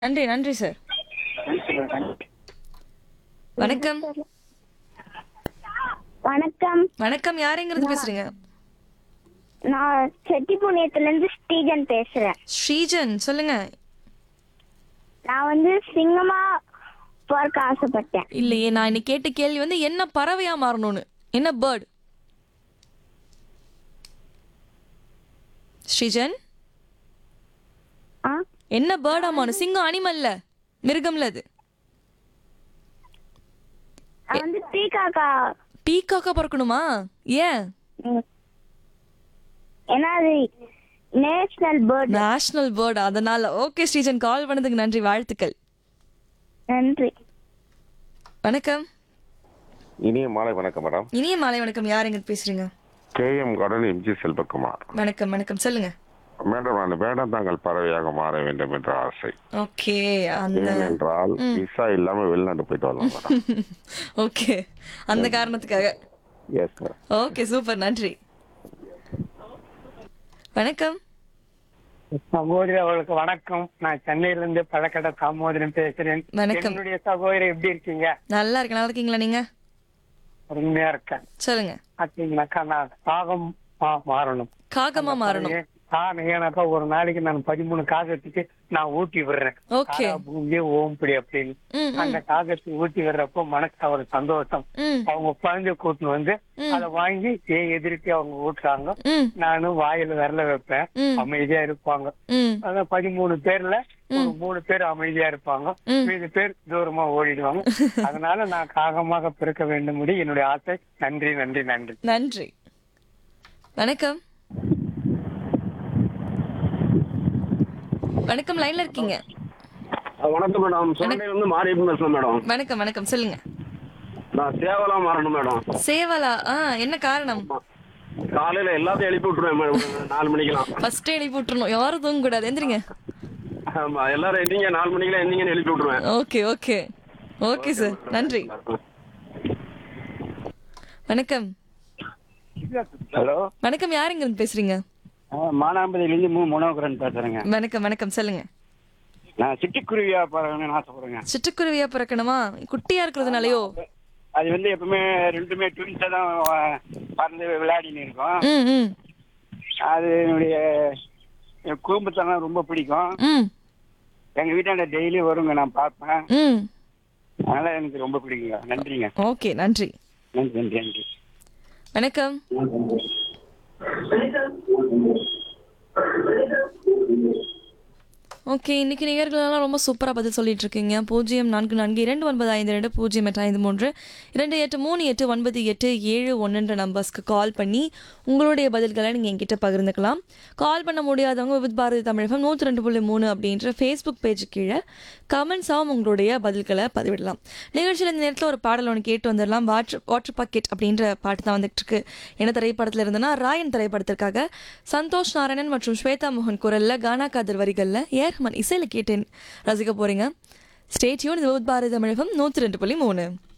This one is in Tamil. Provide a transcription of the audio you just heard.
நன்றி நன்றி சார் வணக்கம் வணக்கம் வணக்கம் யாருங்கிறது பேசுறீங்க நான் செட்டிப்புணியத்துல இருந்து ஸ்ரீஜன் பேசுறேன் ஸ்ரீஜன் சொல்லுங்க நான் வந்து சிங்கமா பிறக்க ஆசைப்பட்டேன் இல்லையே நான் இன்னைக்கு கேட்ட கேள்வி வந்து என்ன பறவையா மாறணும்னு என்ன பேர்ட் ஸ்ரீஜன் ஆ என்ன பேர்டா மாறணும் சிங்கம் அனிமல்ல மிருகம்ல அது நான் வந்து பீகாக்கா பீக்காக்கா பறக்கணுமா ஏன் ம். ஏன்னா அது நேஷனல் பேர்ட் நேஷனல் பேர்ட் அதனால ஓகே ஸ்ரீஜன் கால் பண்ணதுக்கு நன்றி வாழ்த்துக்கள் நன்றி வணக்கம் இனிய மாலை வணக்கம் மேடம் இனிய மாலை வணக்கம் யாருங்க பேசுறீங்க K M garden MG Selvakumar வணக்கம் வணக்கம் சொல்லுங்க மேடம் நான் வேடந்தாங்கல் பறவையாக மாற வேண்டும் என்ற ஆசை ஓகே அந்த ஏனென்றால் விசா இல்லாம வெளிநாட்டு போயிட்டு வரலாம் மேடம் ஓகே அந்த காரணத்துக்காக எஸ் மேடம் ஓகே சூப்பர் நன்றி வணக்கம் சகோதரி அவர்களுக்கு வணக்கம் நான் சென்னையில இருந்து பழக்கடை தாமோதரன் பேசுறேன் வணக்கம். என்னுடைய சகோதரி எப்படி இருக்கீங்க நல்லா இருக்கு நல்லா இருக்கீங்களா நீங்க அருமையா இருக்கேன் சொல்லுங்க பாத்தீங்கன்னாக்கா நான் காகம் மா- மாறணும் காகமா மாறணும் காரணம் ஏன்னாக்கா ஒரு நாளைக்கு நான் பதிமூணு காகத்துக்கு நான் ஊட்டி விடுறேன் ஓகே காக்கா, பூமியே ஓம்படி அப்படின்னு ம் அந்த காகத்துக்கு ஊட்டி விடுறப்போ மனசு ஒரு சந்தோஷம் ம் அவங்க குழந்தை கூட்டின்னு வந்து ம். அதை வாங்கி ஏன் எதிர்த்து அவங்க ஊட்டுறாங்க ம் நானும் வாயில விரல வைப்பேன் ம். அமைதியா இருப்பாங்க ம் அதான் பதிமூணு பேர்ல ஒரு மூணு பேர் அமைதியா இருப்பாங்க ம். மீதி பேர் தூரமா ஓடிடுவாங்க அதனால நான் காகமாக பிறக்க வேண்டும் என்னுடைய ஆசை நன்றி நன்றி நன்றி நன்றி வணக்கம் வணக்கம் லைன்ல இருக்கீங்க வணக்கம் மேடம் சென்னையில இருந்து மாரியப்பன் பேசுறேன் மேடம் வணக்கம் வணக்கம் சொல்லுங்க நான் சேவலா மாறணும் மேடம் சேவலா ஆ என்ன காரணம் காலையில எல்லாத்தையும் எழுப்பி விட்டுருவேன் மேடம் நாலு மணிக்கெல்லாம் ஃபர்ஸ்ட் எழுப்பி விட்டுறணும் யாரும் தூங்க கூடாது எந்திரிங்க ஆமா எல்லாரும் எந்திங்க நாலு மணிக்கெல்லாம் எந்திங்கன்னு எழுப்பி விட்டுருவேன் ஓகே ஓகே ஓகே சார் நன்றி வணக்கம் ஹலோ வணக்கம் யாருங்க இருந்து பேசுறீங்க மானாம்பதியிலேருந்து மூ மனோகரன் பேசுறேங்க வணக்கம் வணக்கம் சொல்லுங்க நான் சிட்டுக்குருவியா பறக்கணும்னு ஆசைப்படுறேங்க சிட்டுக்குருவியா பிறக்கணுமா குட்டியா இருக்கிறதுனாலயோ அது வந்து எப்பவுமே ரெண்டுமே ட்வின்ஸாக தான் அஹ், பறந்து விளையாடின்னு இருக்கோம் ம் ம் அது என்னுடைய என் குடும்பத்தெல்லாம் ரொம்ப பிடிக்கும் ம் எங்க வீட்டாண்ட டெய்லி வருங்க நான் பார்ப்பேன் ம் அதனால எனக்கு ரொம்ப பிடிக்குங்க நன்றிங்க ஓகே நன்றி நன்றி நன்றி நன்றி வணக்கம் ஓகே இன்னைக்கு நேயர்களெல்லாம் ரொம்ப சூப்பராக பதில் சொல்லிட்டு இருக்கீங்க பூஜ்ஜியம் நான்கு நான்கு இரண்டு ஒன்பது ஐந்து ரெண்டு பூஜ்ஜியம் எட்டு ஐந்து மூன்று இரண்டு எட்டு மூணு எட்டு ஒன்பது எட்டு ஏழு ஒன்றுன்ற நம்பர்ஸ்க்கு கால் பண்ணி உங்களுடைய பதில்களை நீங்கள் என்கிட்ட பகிர்ந்துக்கலாம் கால் பண்ண முடியாதவங்க வித் பாரதி தமிழகம் நூற்றி ரெண்டு புள்ளி மூணு அப்படின்ற ஃபேஸ்புக் பேஜ் கீழே கமெண்ட்ஸாகவும் உங்களுடைய பதில்களை பதிவிடலாம் நிகழ்ச்சியில் இந்த நேரத்தில் ஒரு பாடல் ஒன்று கேட்டு வந்துடலாம் வாட்டர் வாட்டர் பாக்கெட் அப்படின்ற பாட்டு தான் வந்துட்டு இருக்கு என்ன திரைப்படத்தில் இருந்தனா ராயன் திரைப்படத்திற்காக சந்தோஷ் நாராயணன் மற்றும் ஸ்வேதா மோகன் குரல்ல கானா காதர் வரிகளில் ஏர்மன் இசையில் கேட்டேன் ரசிக்க போறீங்க ஸ்டேட்யூன் இது பாரதி தமிழகம் நூற்றி ரெண்டு புள்ளி மூணு